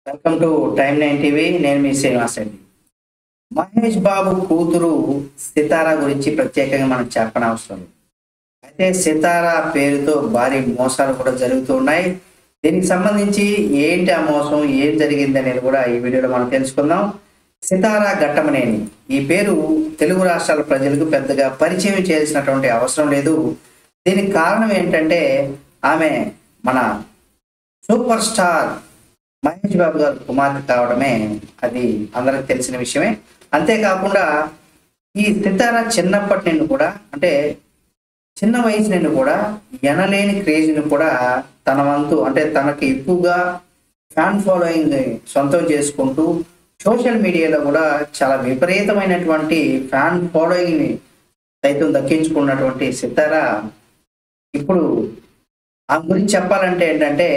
Welcome to Time Nine TV నేను మీ శ్రీనివాస్ రెడ్డి మహేష్ బాబు కూతురు సితారా గురించి ప్రత్యేకంగా మనం చెప్పనవసరం లేదు. అయితే సితారా పేరుతో భారీ మోసాలు కూడా జరుగుతున్నాయి దీనికి సంబంధించి ఏంటి ఆ మోసం ఏం జరిగింది అనేది కూడా ఈ వీడియోలో మనం తెలుసుకుందాం సితారా ఘట్టమనేని ఈ పేరు తెలుగు రాష్ట్రాల ప్రజలకు పెద్దగా పరిచయం చేయాల్సినటువంటి అవసరం లేదు దీనికి కారణం ఏంటంటే ఆమె మన సూపర్ స్టార్ మహేష్ బాబు గారు కుమార్తె కావడమే అది అందరికి తెలిసిన విషయమే అంతేకాకుండా ఈ సితార చిన్నప్పటి నుండి కూడా అంటే చిన్న వయసు నుండి కూడా ఎనలేని క్రేజ్ని కూడా తన వంతు అంటే తనకి ఎక్కువగా ఫ్యాన్ ఫాలోయింగ్ సొంతం చేసుకుంటూ సోషల్ మీడియాలో కూడా చాలా విపరీతమైనటువంటి ఫ్యాన్ ఫాలోయింగ్ని సైతం దక్కించుకున్నటువంటి సితార ఇప్పుడు ఆ గురించి చెప్పాలంటే ఏంటంటే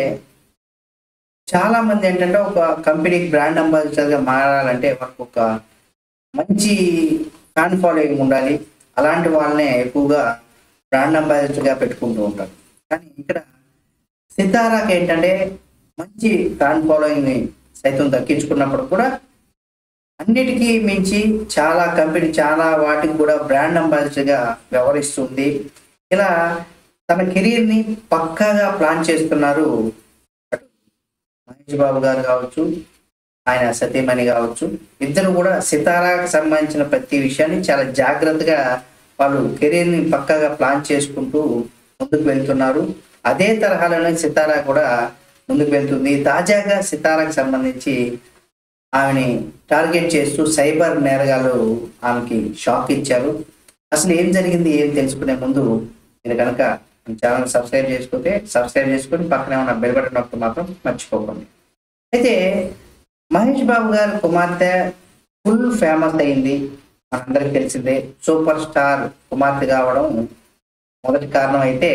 చాలా మంది ఏంటంటే ఒక కంపెనీకి బ్రాండ్ అంబాసిడర్ గా మారాలంటే వాళ్ళకి ఒక మంచి ఫ్యాన్ ఫాలోయింగ్ ఉండాలి అలాంటి వాళ్ళనే ఎక్కువగా బ్రాండ్ అంబాసిడర్ గా పెట్టుకుంటూ ఉంటారు కానీ ఇక్కడ సితారాకి ఏంటంటే మంచి ఫ్యాన్ ఫాలోయింగ్ ని సైతం దక్కించుకున్నప్పుడు కూడా అన్నిటికీ మించి చాలా కంపెనీ చాలా వాటికి కూడా బ్రాండ్ అంబాసిడర్ గా వ్యవహరిస్తుంది ఇలా తన కెరీర్ ని పక్కాగా ప్లాన్ చేస్తున్నారు మహేష్ బాబు గారు కావచ్చు ఆయన సతీమణి కావచ్చు ఇద్దరు కూడా సితారాకు సంబంధించిన ప్రతి విషయాన్ని చాలా జాగ్రత్తగా వాళ్ళు కెరీర్ ని పక్కాగా ప్లాన్ చేసుకుంటూ ముందుకు వెళ్తున్నారు అదే తరహాలోనే సితారా కూడా ముందుకు వెళ్తుంది తాజాగా సితారాకు సంబంధించి ఆమెని టార్గెట్ చేస్తూ సైబర్ నేరగాళ్ళు ఆమెకి షాక్ ఇచ్చారు అసలు ఏం జరిగింది ఏం తెలుసుకునే ముందు మీరు కనుక ఛానల్ సబ్స్క్రైబ్ చేసుకుంటే సబ్స్క్రైబ్ చేసుకొని పక్కనే ఉన్న బెల్ బటన్ నొక్కడం మాత్రం మర్చిపోకండి అయితే మహేష్ బాబు గారి కుమార్తె ఫుల్ ఫేమస్ అయింది మనందరికి తెలిసిందే సూపర్ స్టార్ కుమార్తె కావడం మొదటి కారణం అయితే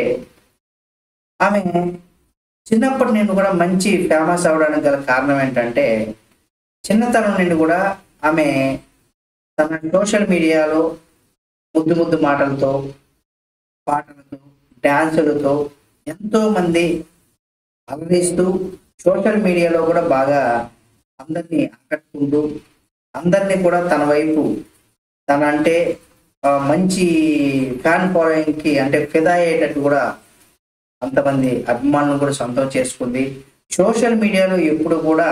ఆమె చిన్నప్పటి నుండి కూడా మంచి ఫేమస్ అవడానికి గల కారణం ఏంటంటే చిన్నతనం నుండి కూడా ఆమె తన సోషల్ మీడియాలో ముద్దు ముద్దు మాటలతో పాటలతో డ్యాన్సులతో ఎంతో మంది అలరిస్తూ సోషల్ మీడియాలో కూడా బాగా అందరినీ ఆకట్టుకుంటూ అందరినీ కూడా తన వైపు తన అంటే ఆ, మంచి ఫ్యాన్ ఫాలోయింగ్ కి అంటే ఫిదా అయ్యేటట్టు కూడా అంతమంది అభిమానులు కూడా సొంతం చేసుకుంది సోషల్ మీడియాలో ఎప్పుడు కూడా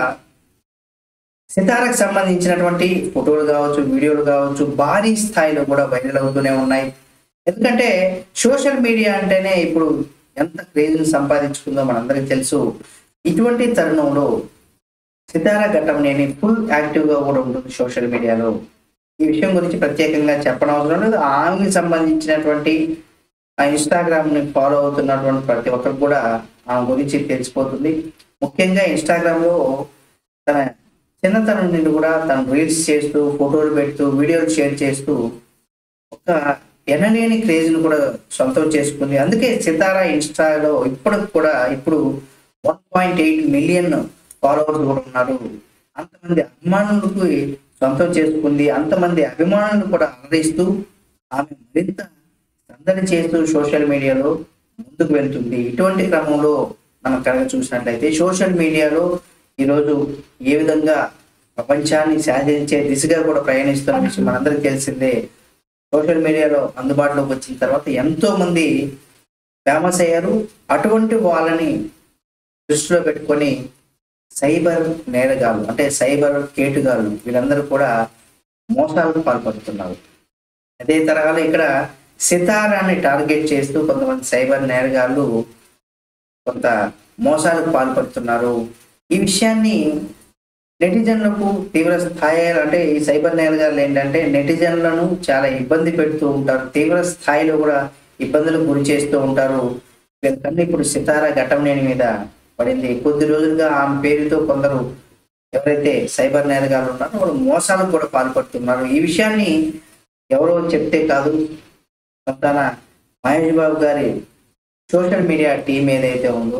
సితారకు సంబంధించినటువంటి ఫోటోలు కావచ్చు వీడియోలు కావచ్చు భారీ స్థాయిలో కూడా వైరల్ అవుతూనే ఉన్నాయి ఎందుకంటే సోషల్ మీడియా అంటేనే ఇప్పుడు ఎంత క్రేజ్ సంపాదించుకుందో మనందరికీ తెలుసు ఇటువంటి తరుణంలో సితారా ఘట్టం నేను ఫుల్ యాక్టివ్ గా కూడా ఉంటుంది సోషల్ మీడియాలో ఈ విషయం గురించి ప్రత్యేకంగా చెప్పనవసరం లేదు ఆమెకి సంబంధించినటువంటి ఆ ఇన్స్టాగ్రామ్ ని ఫాలో అవుతున్నటువంటి ప్రతి ఒక్కరు కూడా ఆమె గురించి తెలిసిపోతుంది ముఖ్యంగా ఇన్స్టాగ్రామ్ లో తన చిన్నతనం నుండి కూడా తను రీల్స్ చేస్తూ ఫోటోలు పెడుతూ వీడియోలు షేర్ చేస్తూ ఒక ఎనలేని క్రేజ్ ను కూడా సొంతం చేసుకుంది అందుకే సితారా ఇన్స్టాలో ఇప్పుడు కూడా ఇప్పుడు one point eight million followers కూడా ఉన్నారు అంతమంది అభిమానులకు సొంతం చేసుకుంది అంతమంది అభిమానులను కూడా అలరిస్తూ ఆమె మరింత సందడి చేస్తూ సోషల్ మీడియాలో ముందుకు వెళ్తుంది ఇటువంటి క్రమంలో మనం కనుక చూసినట్లయితే సోషల్ మీడియాలో ఈరోజు ఏ విధంగా ప్రపంచాన్ని సాధించే దిశగా కూడా ప్రయాణిస్తున్న విషయం మనందరికీ తెలిసిందే సోషల్ మీడియాలో అందుబాటులోకి వచ్చిన తర్వాత ఎంతో మంది ఫేమస్ అయ్యారు అటువంటి వాళ్ళని దృష్టిలో పెట్టుకొని సైబర్ నేరగాళ్ళు అంటే సైబర్ కేటుగాళ్ళు వీళ్ళందరూ కూడా మోసాలకు పాల్పడుతున్నారు అదే తరహాలో ఇక్కడ సితారాన్ని టార్గెట్ చేస్తూ కొంతమంది సైబర్ నేరగాళ్ళు కొంత మోసాలకు పాల్పడుతున్నారు ఈ విషయాన్ని నెటిజన్లకు తీవ్ర స్థాయి అంటే ఈ సైబర్ నేరగాళ్ళు ఏంటంటే నెటిజన్లను చాలా ఇబ్బంది పెడుతూ ఉంటారు తీవ్ర స్థాయిలో కూడా ఇబ్బందులకు గురి చేస్తూ ఉంటారు వీళ్ళకన్నా ఇప్పుడు సితారా ఘటంనేని మీద పడింది కొద్ది రోజులుగా ఆమె పేరుతో కొందరు ఎవరైతే సైబర్ నేరగాళ్ళు ఉన్నారో వాళ్ళు మోసాలకు కూడా పాల్పడుతున్నారు ఈ విషయాన్ని ఎవరో చెప్తే కాదు తన మహేష్ బాబు గారి సోషల్ మీడియా టీం ఏదైతే ఉందో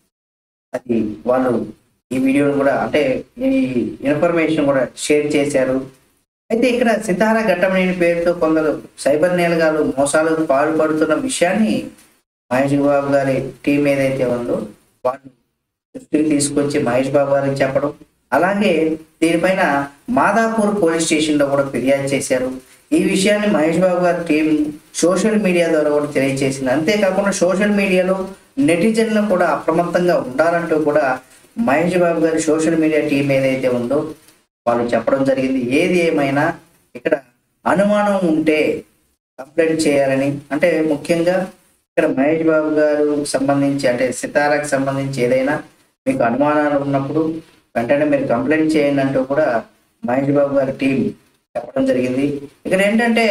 అది వాళ్ళు ఈ వీడియోను కూడా అంటే ఈ ఇన్ఫర్మేషన్ కూడా షేర్ చేశారు అయితే ఇక్కడ సితారా ఘట్టమనేని పేరుతో కొందరు సైబర్ నేలగాలు మోసాలకు పాల్పడుతున్న విషయాన్ని మహేష్ బాబు గారి టీం ఏదైతే ఉందో వాళ్ళు దృష్టికి తీసుకొచ్చి మహేష్ బాబు గారికి చెప్పడం అలాగే దీనిపైన మాదాపూర్ పోలీస్ స్టేషన్లో కూడా ఫిర్యాదు చేశారు ఈ విషయాన్ని మహేష్ బాబు గారి టీం సోషల్ మీడియా ద్వారా కూడా తెలియజేసింది అంతేకాకుండా సోషల్ మీడియాలో నెటిజన్లు కూడా అప్రమత్తంగా ఉండాలంటూ కూడా మహేష్ బాబు గారి సోషల్ మీడియా టీం ఏదైతే ఉందో వాళ్ళు చెప్పడం జరిగింది ఏది ఏమైనా ఇక్కడ అనుమానం ఉంటే కంప్లైంట్ చేయాలని అంటే ముఖ్యంగా ఇక్కడ మహేష్ బాబు గారు సంబంధించి అంటే సితారాకు సంబంధించి ఏదైనా మీకు అనుమానాలు ఉన్నప్పుడు వెంటనే మీరు కంప్లైంట్ చేయండి అంటూ కూడా మహేష్ బాబు గారి టీం చెప్పడం జరిగింది ఇక్కడ ఏంటంటే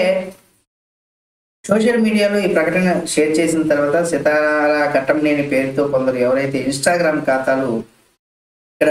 సోషల్ మీడియాలో ఈ ప్రకటన షేర్ చేసిన తర్వాత సితార ఘట్టంనేని పేరుతో కొందరు ఎవరైతే ఇన్స్టాగ్రామ్ ఖాతాలు ఇక్కడ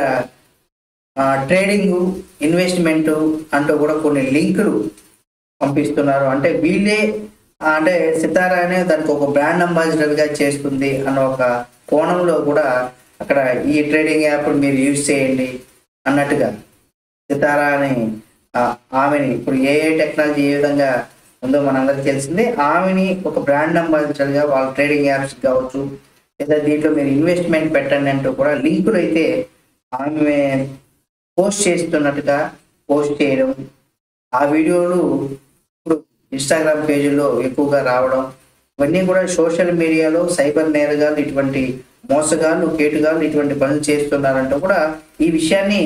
ట్రేడింగ్ ఇన్వెస్ట్మెంట్ అంటూ కూడా కొన్ని లింకులు పంపిస్తున్నారు అంటే వీళ్ళే ఆ, అంటే సితారా అనే దానికి ఒక బ్రాండ్ అంబాసిడర్ గా చేస్తుంది అన్న ఒక కోణంలో కూడా అక్కడ ఈ ట్రేడింగ్ యాప్ మీరు యూజ్ చేయండి అన్నట్టుగా సితారా అని ఆ, ఆమెని ఇప్పుడు ఏ ఏ టెక్నాలజీ ఏ విధంగా ఉందో మనందరికీ తెలిసిందే ఆమెని ఒక బ్రాండ్ అంబాసిడర్ గా వాళ్ళ ట్రేడింగ్ యాప్స్ కావచ్చు లేదా దీంట్లో మీరు ఇన్వెస్ట్మెంట్ పెట్టండి అంటూ కూడా లింకులు అయితే ఆమె పోస్ట్ చేస్తున్నట్టుగా పోస్ట్ చేయడం ఆ వీడియోలు ఇప్పుడు ఇన్స్టాగ్రామ్ పేజీల్లో ఎక్కువగా రావడం ఇవన్నీ కూడా సోషల్ మీడియాలో సైబర్ నేరగాళ్ళు ఇటువంటి మోసగాళ్ళు కేటుగాళ్ళు ఇటువంటి పనులు చేస్తున్నారంటూ కూడా ఈ విషయాన్ని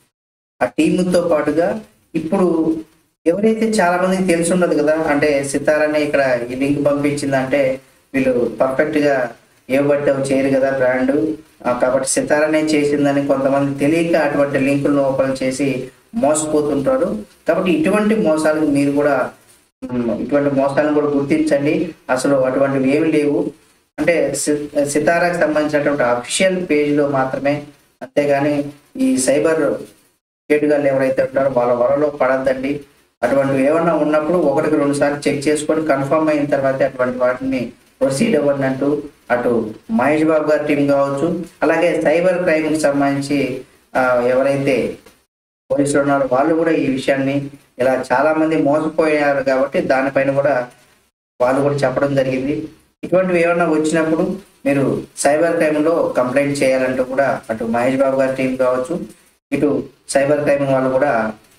ఆ టీముతో పాటుగా ఇప్పుడు ఎవరైతే చాలా మందికి తెలిసి ఉండదు కదా అంటే సితారానే ఇక్కడ ఈ లింక్ పంపించిందంటే వీళ్ళు పర్ఫెక్ట్ గా ఏ బట్టి అవి చేయరు కదా బ్రాండ్ కాబట్టి సితారానే చేసిందని కొంతమంది తెలియక అటువంటి లింకులను ఓపెన్ చేసి మోసపోతుంటారు కాబట్టి ఇటువంటి మోసాలకు మీరు కూడా ఉమ్, ఇటువంటి మోసాలను కూడా గుర్తించండి అసలు అటువంటివి ఏమి లేవు అంటే సి- సితారాకు సంబంధించినటువంటి అఫీషియల్ పేజ్లో మాత్రమే అంతేగాని ఈ సైబర్ కేటుగాళ్ళు ఎవరైతే ఉంటారో వాళ్ళ వలలో పడద్దండి అటువంటివి ఏమన్నా ఉన్నప్పుడు ఒకటికి రెండు సార్లు చెక్ చేసుకొని కన్ఫర్మ్ అయిన తర్వాత అటువంటి వాటిని ప్రొసీడ్ అవ్వండి అంటూ అటు మహేష్ బాబు గారి టీం కావచ్చు అలాగే సైబర్ క్రైమ్ కి సంబంధించి ఆ, ఎవరైతే పోలీసులు ఉన్నారో వాళ్ళు కూడా ఈ విషయాన్ని ఇలా చాలా మంది మోసపోయారు కాబట్టి దానిపైన కూడా వాళ్ళు కూడా చెప్పడం జరిగింది ఇటువంటివి ఏమన్నా వచ్చినప్పుడు మీరు సైబర్ క్రైమ్ లో కంప్లైంట్ చేయాలంటూ కూడా అటు మహేష్ బాబు గారి టీం కావచ్చు ఇటు సైబర్ క్రైమ్ వాళ్ళు కూడా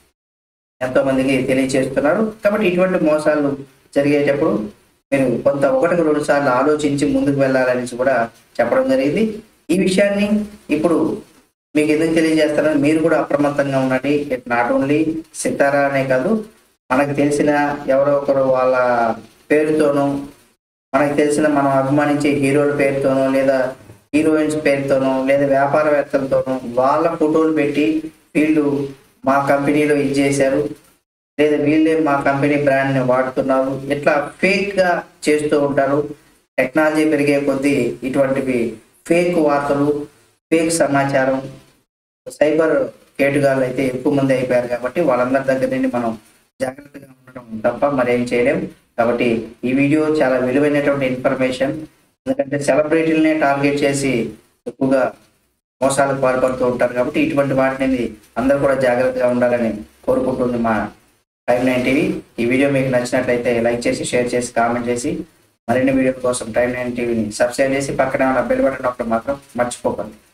ఎంతో మందికి తెలియజేస్తున్నారు కాబట్టి ఇటువంటి మోసాలు జరిగేటప్పుడు మీరు కొంత ఒకటికి రెండు సార్లు ఆలోచించి ముందుకు వెళ్ళాలని కూడా చెప్పడం జరిగింది ఈ విషయాన్ని ఇప్పుడు మీకు ఎందుకు తెలియజేస్తారని మీరు కూడా అప్రమత్తంగా ఉండండి ఇట్ నాట్ ఓన్లీ సితారా అనే కాదు మనకు తెలిసిన ఎవరో ఒకరు వాళ్ళ పేరుతోనూ మనకు తెలిసిన మనం అభిమానించే హీరోల పేరుతోనో లేదా హీరోయిన్స్ పేరుతోనో లేదా వ్యాపారవేత్తలతోనో వాళ్ళ ఫోటోలు పెట్టి వీళ్ళు మా కంపెనీలో ఇది చేశారు లేదా వీళ్ళే మా కంపెనీ బ్రాండ్ ని వాడుతున్నారు ఇట్లా ఫేక్ గా చేస్తూ ఉంటారు టెక్నాలజీ పెరిగే కొద్దీ ఇటువంటివి ఫేక్ వార్తలు ఫేక్ సమాచారం సైబర్ కేటుగాళ్ళు అయితే ఎక్కువ మంది అయిపోయారు కాబట్టి వాళ్ళందరి దగ్గర నుండి మనం జాగ్రత్తగా ఉండటం తప్ప మరేం చేయలేం కాబట్టి ఈ వీడియో చాలా విలువైనటువంటి ఇన్ఫర్మేషన్ ఎందుకంటే సెలబ్రిటీలనే టార్గెట్ చేసి ఎక్కువగా మోసాలకు పాల్పడుతూ ఉంటారు కాబట్టి ఇటువంటి వాటిని అందరూ కూడా జాగ్రత్తగా ఉండాలని కోరుకుంటుంది మా టైం నైన్ టీవీ ఈ వీడియో మీకు నచ్చినట్లయితే లైక్ చేసి షేర్ చేసి కామెంట్ చేసి మరిన్ని వీడియోల కోసం టైం నైన్ టీవీని సబ్స్క్రైబ్ చేసి పక్కనే ఉన్న బెల్ బటన్ ఒకటి మాత్రం మర్చిపోకండి